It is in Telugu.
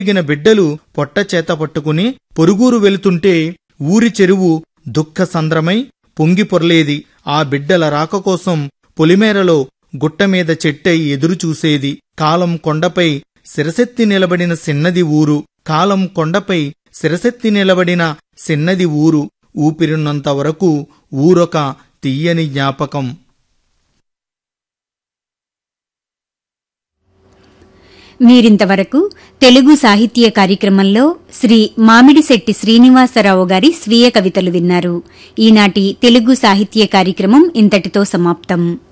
ఎదిగిన బిడ్డలు పొట్ట చేత పట్టుకుని పొరుగురు వెళుతుంటే ఊరి చెరువు దుఃఖ సంద్రమై పొంగి పొర్లేది ఆ బిడ్డల రాక కోసం పొలిమేరలో గుట్టమీద చెట్టై ఎదురుచూసేది కాలం కొండపై శిరసెత్తి నిలబడిన సిన్నది ఊరు కాలం కొండపై శిరసెత్తి నిలబడిన సిన్నది ఊరు ఊపిరినంత వరకు ఊరొక తీయని జ్ఞాపకం మీరింతవరకు తెలుగు సాహిత్య కార్యక్రమంలో శ్రీ మామిడిశెట్టి శ్రీనివాసరావు గారి స్వీయ కవితలు విన్నారు ఈనాటి తెలుగు సాహిత్య కార్యక్రమం ఇంతటితో సమాప్తం